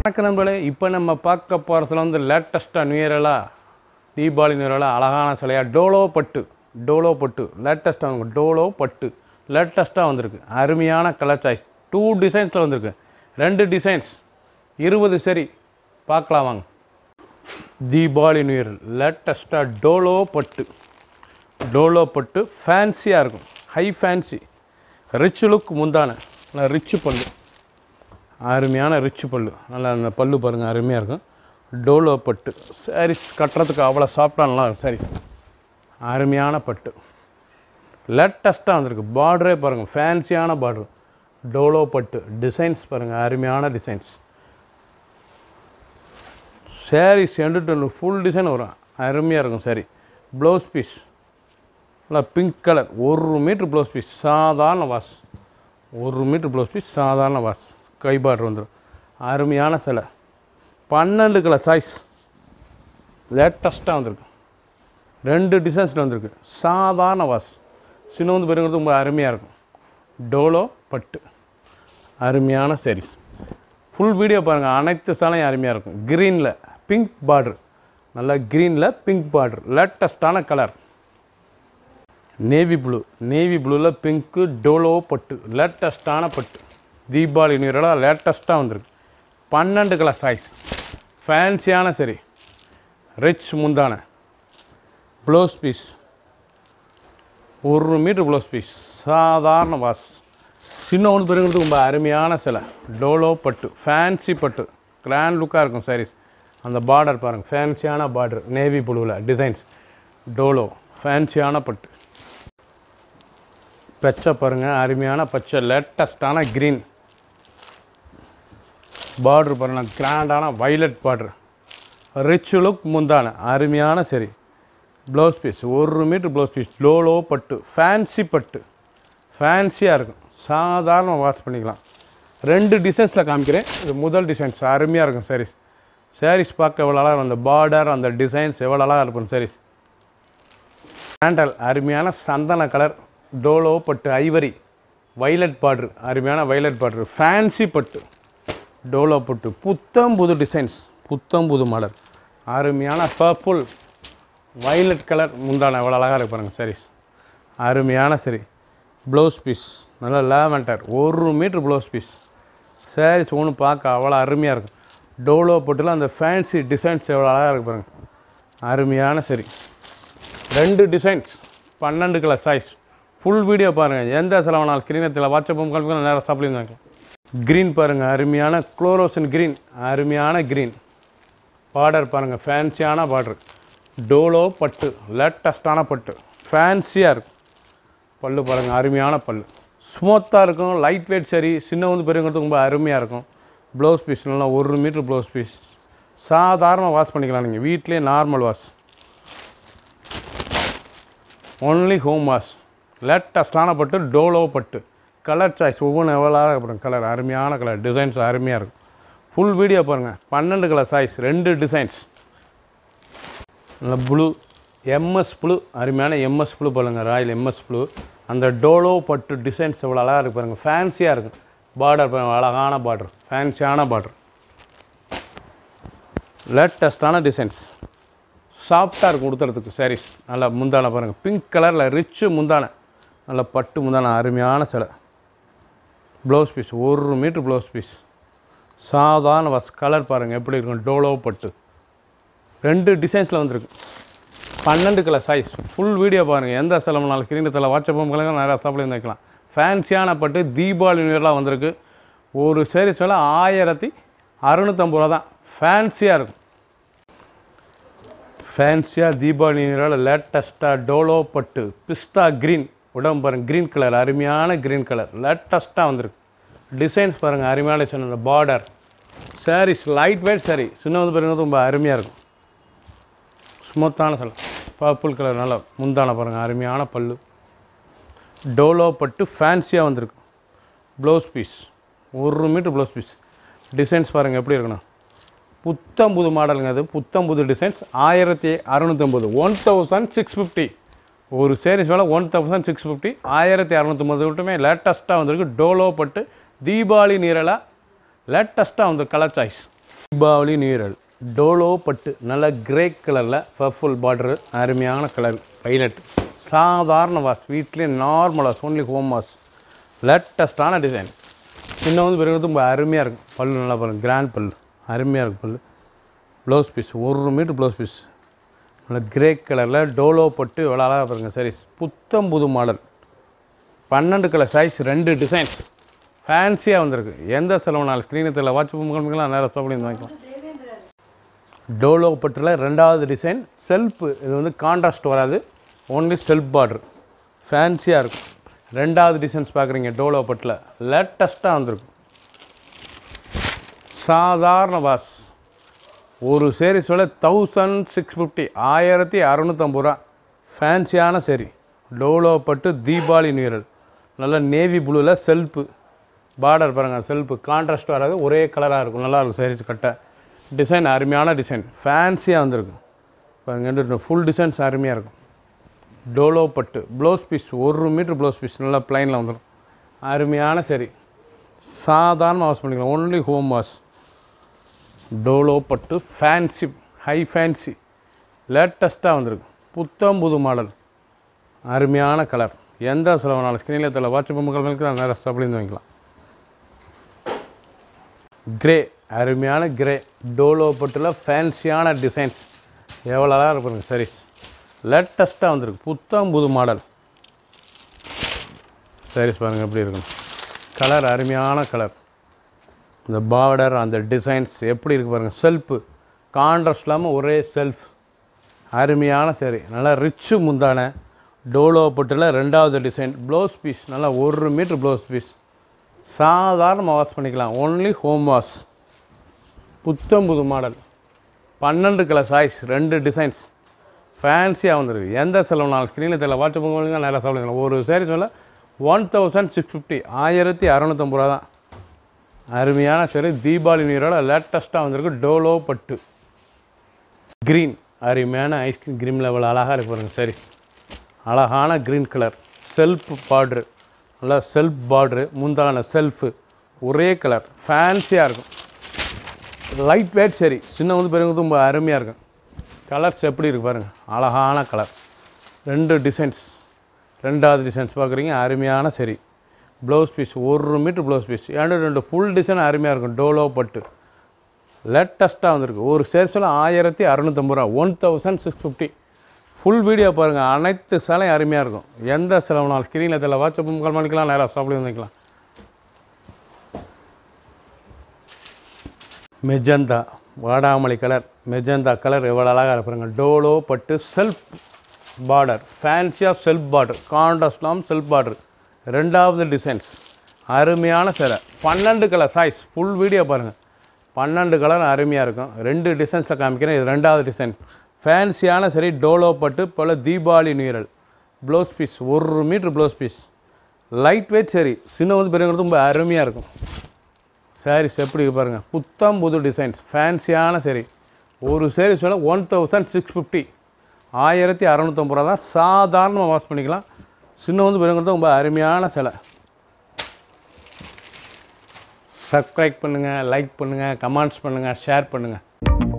வணக்கம் நண்பர்களே இப்போ நம்ம பார்க்க போகிறதுல வந்து லேட்டஸ்ட்டாக நியூயரெல்லாம் தீபாவளி நியூயரெல்லாம் அழகான சிலையாக டோலோ பட்டு டோலோ பட்டு லேட்டஸ்ட்டாக வந்து டோலோ பட்டு லேட்டஸ்ட்டாக வந்திருக்கு அருமையான கலர் சாய்ஸ் டூ டிசைன்ஸில் வந்திருக்கு ரெண்டு டிசைன்ஸ் இருபது சரி பார்க்கலாம் வாங்க தீபாவளி நியூ இயர் லேட்டஸ்ட்டாக டோலோ பட்டு டோலோ பட்டு ஃபேன்சியாக இருக்கும் ஹை ஃபேன்சி ரிச் லுக் முந்தான நல்லா ரிச்சு பல்லு அருமையான ரிச்சு பல்லு நல்லா அந்த பல்லு பாருங்கள் அருமையாக இருக்கும் டோலோ பட்டு சாரீஸ் கட்டுறதுக்கு அவ்வளோ சாஃப்டாக நல்லா இருக்கும் சாரி அருமையான பட்டு லேட்டஸ்ட்டாக வந்திருக்கு பார்டரே பாருங்கள் ஃபேன்சியான பார்டர் டோலோ பட்டு டிசைன்ஸ் பாருங்கள் அருமையான designs sarees end to full design வரும் அருமையாக இருக்கும் சாரி ப்ளவுஸ் பீஸ் நல்லா பிங்க் கலர் ஒரு மீட்ரு ப்ளவுஸ் பீஸ் சாதாரண வாஷ் ஒரு மீட்ரு ப்ளவுஸ் பீஸ் சாதாரண வாஷ் கை பார்டர் வந்துடும் அருமையான சிலை பன்னெண்டு கலர் சாய்ஸ் லேட்டஸ்ட்டாக வந்திருக்கு ரெண்டு டிசைன்ஸில் வந்திருக்கு சாதாரண வாஷ் சின்ன வந்து பெருங்கிறது ரொம்ப அருமையாக இருக்கும் டோலோ பட்டு அருமையான sarees ஃபுல் வீடியோ பாருங்கள் அனைத்து சாலையும் அருமையாக இருக்கும் க்ரீனில் பிங்க் பார்டர் நல்லா க்ரீனில் பிங்க் பார்டர் லேட்டஸ்ட்டான கலர் நேவி ப்ளூ நேவி ப்ளூவில் பிங்க்கு டோலோ பட்டு லேட்டஸ்ட்டான பட்டு தீபாவளி நீரெல்லாம் லேட்டஸ்ட்டாக வந்திருக்கு பன்னெண்டு கலர் சாய்ஸ் ஃபேன்சியான சரி ரிச் முந்தான ப்ளவுஸ் பீஸ் ஒரு மீட்ரு ப்ளவுஸ் பீஸ் சாதாரண வாஸ் சின்ன ஒன்று பெருங்கிறது ரொம்ப அருமையான சிலை டோலோ பட்டு ஃபேன்சி பட்டு கிராண்ட் லுக்காக இருக்கும் சாரீஸ் அந்த பார்டர் பாருங்கள் ஃபேன்சியான பார்டர் நேவி ப்ளூவில் டிசைன்ஸ் டோலோ ஃபேன்சியான பட்டு பச்சை பாருங்கள் அருமையான பச்சை லேட்டஸ்டான க்ரீன் பார்டர் பாருங்கள் கிராண்டான வைலட் பார்டர் ரிச் லுக் முந்தான அருமையான சரி ப்ளவுஸ் பீஸ் ஒரு மீட்ரு ப்ளவுஸ் பீஸ் லோலோ பட்டு ஃபேன்சி பட்டு ஃபேன்சியாக இருக்கும் சாதாரண வாஷ் பண்ணிக்கலாம் ரெண்டு டிசைன்ஸில் காமிக்கிறேன் இது முதல் டிசைன்ஸ் அருமையாக இருக்கும் சாரீஸ் சாரீஸ் பார்க்க எவ்வளோ அழகாக இருக்கும் அந்த பார்டர் அந்த டிசைன்ஸ் எவ்வளோ அழகாக இருக்கும் சாரீஸ் சாண்டல் அருமையான சந்தன கலர் டோலோ பட்டு ஐவரி வைலட் பார்டர் அருமையான வைலட் பார்டர் ஃபேன்சி பட்டு டோலோ பட்டு புத்தம் புது டிசைன்ஸ் புத்தம் புது மாடல் அருமையான பர்பிள் வைலட் கலர் முந்தான எவ்வளோ அழகாக இருக்கு பாருங்கள் சாரீஸ் அருமையான சரி ப்ளவுஸ் பீஸ் நல்லா லேவெண்டர் ஒரு மீட்ரு ப்ளவுஸ் பீஸ் சாரீஸ் ஒன்று பார்க்க அவ்வளோ அருமையாக இருக்கும் டோலோ பட்டில் அந்த ஃபேன்சி டிசைன்ஸ் எவ்வளோ அழகாக இருக்கு பாருங்கள் அருமையான சரி ரெண்டு டிசைன்ஸ் பன்னெண்டு கலர் சாய்ஸ் ஃபுல் வீடியோ பாருங்கள் எந்த செலவானாலும் ஸ்க்ரீனத்தில் வாட்ஸ்அப்பும் கால் பண்ணி நேராக சாப்பிட்டு இருந்தாங்க க்ரீன் பாருங்கள் அருமையான குளோரோசன் க்ரீன் அருமையான க்ரீன் பார்டர் பாருங்கள் ஃபேன்சியான பார்டர் டோலோ பட்டு லேட்டஸ்டான பட்டு ஃபேன்சியாக இருக்கும் பல்லு பாருங்கள் அருமையான பல்லு ஸ்மூத்தாக இருக்கும் லைட் வெயிட் சரி சின்ன வந்து பெரியவங்கிறது ரொம்ப அருமையாக இருக்கும் ப்ளவுஸ் பீஸ் நல்லா ஒரு மீட்ரு ப்ளவுஸ் பீஸ் சாதாரண வாஷ் பண்ணிக்கலாம் நீங்கள் வீட்டிலே normal wash only home wash லேட்டஸ்டான பட்டு டோலோ பட்டு கலர் சாய்ஸ் ஒவ்வொன்றும் எவ்வளோ அப்புறம் கலர் அருமையான கலர் டிசைன்ஸ் அருமையாக இருக்கும் ஃபுல் வீடியோ பாருங்கள் பன்னெண்டு கலர் சாய்ஸ் ரெண்டு டிசைன்ஸ் நல்ல ப்ளூ எம்எஸ் ப்ளூ அருமையான எம்எஸ் ப்ளூ பாருங்க ராயல் எம்எஸ் ப்ளூ அந்த டோலோ பட்டு டிசைன்ஸ் எவ்வளோ அழகாக இருக்கு பாருங்கள் ஃபேன்சியாக இருக்கும் பார்டர் பாருங்க அழகான பார்டர் ஃபேன்சியான பார்டர் லேட்டஸ்டான டிசைன்ஸ் சாஃப்டாக இருக்கும் உடுத்துறதுக்கு சாரீஸ் நல்லா முந்தான பாருங்கள் பிங்க் கலரில் ரிச்சு முந்தான நல்ல பட்டு முந்தான அருமையான சிலை ப்ளவுஸ் பீஸ் ஒரு மீட்ரு ப்ளவுஸ் பீஸ் சாதாரண வஸ் கலர் பாருங்கள் எப்படி இருக்கும் டோலோ பட்டு ரெண்டு டிசைன்ஸில் வந்திருக்கு பன்னெண்டு கலர் சைஸ் ஃபுல் வீடியோ பாருங்கள் எந்த செலவுனாலும் கிரீனத்தில் வாட்ஸ்அப்பும் கலங்க நிறையா சாப்பிட வைக்கலாம் ஃபேன்சியான பட்டு தீபாவளி நியூயர்லாம் வந்திருக்கு ஒரு சேரீஸ் விலை ஆயிரத்தி அறுநூத்தம்பது ரூபா தான் ஃபேன்சியாக இருக்கும் ஃபேன்சியாக தீபாவளி நியூயரில் லேட்டஸ்ட்டாக டோலோ பட்டு பிஸ்தா க்ரீன் உடம்பு பாருங்கள் க்ரீன் கலர் அருமையான க்ரீன் கலர் லேட்டஸ்ட்டாக வந்திருக்கு டிசைன்ஸ் பாருங்கள் அருமையான டிசைன் அந்த border sarees light weight saree சின்ன வந்து பாருங்கள் ரொம்ப அருமையாக இருக்கும் ஸ்மூத்தான சில பர்பிள் கலர் நல்லா முந்தான பாருங்கள் அருமையான பல்லு டோலோ பட்டு ஃபேன்சியாக வந்திருக்கு ப்ளவுஸ் பீஸ் ஒரு மீட்ரு ப்ளவுஸ் பீஸ் டிசைன்ஸ் பாருங்கள் எப்படி இருக்கணும் புத்தம் புது மாடலுங்க அது புத்தம் புது டிசைன்ஸ் ஆயிரத்தி அறநூற்றம்பது ஒன் தௌசண்ட் சிக்ஸ் ஃபிஃப்டி ஒரு சேரீஸ் வேலை ஒன் தௌசண்ட் சிக்ஸ் ஃபிஃப்டி ஆயிரத்தி அறநூற்றம்பது மட்டுமே லேட்டஸ்ட்டாக வந்திருக்கு டோலோ பட்டு தீபாவளி நீரலாக லேட்டஸ்ட்டாக வந்து கலர் சாய்ஸ் தீபாவளி நீரல் டோலோ பட்டு நல்ல கிரே கலரில் பர்ஃபுல் பார்டரு அருமையான கலர் பைலட் சாதாரண வாஸ் வீட்லேயே normal wash only home wash லேட்டஸ்டான டிசைன் இன்னும் வந்து பிறகு ரொம்ப அருமையாக இருக்கும் பல்லு நல்லா பாருங்கள் கிராண்ட் பல்லு அருமையாக இருக்கும் பல்லு ப்ளவுஸ் பீஸ் ஒரு மீட்டர் ப்ளவுஸ் பீஸ் நல்ல கிரே கலரில் டோலோ பட்டு எவ்வளோ அழகாக பாருங்கள் சரி புத்தம் புது மாடல் பன்னெண்டு கலர் சைஸ் ரெண்டு டிசைன்ஸ் ஃபேன்சியாக வந்திருக்கு எந்த செலவுனாலும் ஸ்க்ரீனு தெரியல வாட்ச் பொம்மைகளுக்கெல்லாம் நேரம் ஸ்டாப் பண்ணி வாங்கிக்கலாம் டோலோ பட்டில் ரெண்டாவது டிசைன் செல்ஃபு இது வந்து கான்ட்ராஸ்ட் வராது ஓன்லி செல்ஃப் பார்டர் ஃபேன்சியாக இருக்கும் ரெண்டாவது டிசைன்ஸ் பார்க்குறீங்க டோலோ பட்டில் லேட்டஸ்ட்டாக வந்திருக்கும் சாதாரண வாஸ் ஒரு சேரீஸ் விலை தௌசண்ட் சிக்ஸ் ஃபிஃப்டி ஆயிரத்தி அறநூற்றம்பது ரூபா ஃபேன்சியான சரி டோலோ பட்டு தீபாவளி நீரல் நல்ல நேவி ப்ளூவில் செல்ஃபு பார்டர் பாருங்கள் செல்ஃபு கான்ட்ராஸ்ட் வராது ஒரே கலராக இருக்கும் நல்லா இருக்கும் சேரீஸ் கட்ட டிசைன் அருமையான டிசைன் ஃபேன்சியாக வந்திருக்கும் பாருங்க ஃபுல் டிசைன்ஸ் அருமையாக இருக்கும் டோலோ பட்டு ப்ளவுஸ் பீஸ் ஒரு மீட்ரு ப்ளவுஸ் பீஸ் நல்லா ப்ளைனில் வந்துடும் அருமையான சரி சாதாரணமாக வாஷ் பண்ணிக்கலாம் ஒன்லி ஹோம் வாஷ் டோலோ பட்டு ஃபேன்சி ஹை ஃபேன்சி லேட்டஸ்ட்டாக வந்திருக்கு புத்தம் புது மாடல் அருமையான கலர் எந்த செலவுனாலும் ஸ்க்ரீனில் தெரியல வாட்ச் பொம்மைகளுக்கு நான் நேரம் ஸ்டாப்லேருந்து வாங்கிக்கலாம் கிரே அருமையான கிரே டோலோ பட்டில் ஃபேன்சியான டிசைன்ஸ் எவ்வளோ அழகாக இருப்பாருங்க சரிஸ் லேட்டஸ்ட்டாக வந்திருக்கு புத்தம் புது மாடல் சாரீஸ் பாருங்கள் எப்படி இருக்கும் கலர் அருமையான கலர் இந்த பார்டர் அந்த டிசைன்ஸ் எப்படி இருக்கு பாருங்கள் செல்ஃபு கான்ட்ராஸ்ட் இல்லாமல் ஒரே செல்ஃப் அருமையான சரி நல்லா ரிச்சு முந்தான டோலோ பட்டில் ரெண்டாவது டிசைன் ப்ளவுஸ் பீஸ் நல்லா ஒரு மீட்ரு ப்ளவுஸ் பீஸ் சாதாரணமாக வாஷ் பண்ணிக்கலாம் ஒன்லி ஹோம் வாஷ் புத்தம் புது மாடல் பன்னெண்டு கலர் சாய்ஸ் ரெண்டு டிசைன்ஸ் ஃபேன்சியாக வந்திருக்கு எந்த செலவுனாலும் ஸ்க்ரீனில் தெரியல வாட்ஸ்அப் பண்ணுங்க நேராக சாப்பிடுங்க ஒரு சேரீ சொல்ல ஒன் தௌசண்ட் சிக்ஸ் ஃபிஃப்டி ஆயிரத்தி அறநூற்றம்பது ரூபா தான் அருமையான சரி தீபாவளி நீரோட லேட்டஸ்ட்டாக வந்திருக்கு டோலோ பட்டு க்ரீன் அருமையான ஐஸ்கிரீம் க்ரீன் லெவல் அழகாக இருக்கு பாருங்க சரி அழகான க்ரீன் கலர் செல்ஃப் பார்ட்ரு நல்லா செல்ஃப் பார்ட்ரு முந்தான செல்ஃபு ஒரே கலர் ஃபேன்சியாக இருக்கும் லைட் வெயிட் சரி சின்ன வந்து பெரியவங்க ரொம்ப அருமையாக இருக்கும் கலர்ஸ் எப்படி இருக்கு பாருங்கள் அழகான கலர் ரெண்டு டிசைன்ஸ் ரெண்டாவது டிசைன்ஸ் பார்க்குறீங்க அருமையான சரி ப்ளவுஸ் பீஸ் ஒரு மீட்ரு ப்ளவுஸ் பீஸ் ஏன்னா ரெண்டு ஃபுல் டிசைன் அருமையாக இருக்கும் டோலோ பட்டு லேட்டஸ்ட்டாக வந்திருக்கு ஒரு சேல்ஸில் ஆயிரத்தி அறநூற்றம்பது ரூபா one thousand six fifty full video பாருங்கள் அனைத்து சேலையும் அருமையாக இருக்கும் எந்த செலவுனாலும் ஸ்க்ரீனில் தெரியல வாட்ஸ்அப் கால் பண்ணிக்கலாம் நேராக சாப்பிட வந்துக்கலாம் மெஜந்தா வாடாமலை கலர் மெஜந்தா கலர் எவ்வளோ அழகாக இருப்பாருங்க டோலோ பட்டு செல்ஃப் பார்டர் ஃபேன்சியாக செல்ஃப் பார்டர் கான்ட்ராஸ்ட்லாம் செல்ஃப் பார்டர் ரெண்டாவது டிசைன்ஸ் அருமையான சேலை பன்னெண்டு கலர் சாய்ஸ் ஃபுல் வீடியோ பாருங்கள் பன்னெண்டு கலர் அருமையாக இருக்கும் ரெண்டு டிசைன்ஸில் காமிக்கிறேன் இது ரெண்டாவது டிசைன் ஃபேன்சியான சரி டோலோ பட்டு போல் தீபாவளி நீரல் ப்ளவுஸ் பீஸ் ஒரு metre blouse piece light weight saree சின்ன வந்து பெரியவங்களுக்கு ரொம்ப அருமையாக இருக்கும் சாரீஸ் எப்படி இருக்கு பாருங்கள் புத்தம் புது டிசைன்ஸ் ஃபேன்சியான சரி ஒரு சாரீஸ் விலை ஒன் தௌசண்ட் சிக்ஸ் ஃபிஃப்டி ஆயிரத்தி அறநூற்றம்பது ரூபா தான் சாதாரணமாக வாஷ் பண்ணிக்கலாம் சின்ன வந்து பெரியவங்களுக்கு ரொம்ப அருமையான சிலை சப்ஸ்கிரைப் பண்ணுங்கள் லைக் பண்ணுங்கள் கமெண்ட்ஸ் பண்ணுங்கள் ஷேர் பண்ணுங்கள்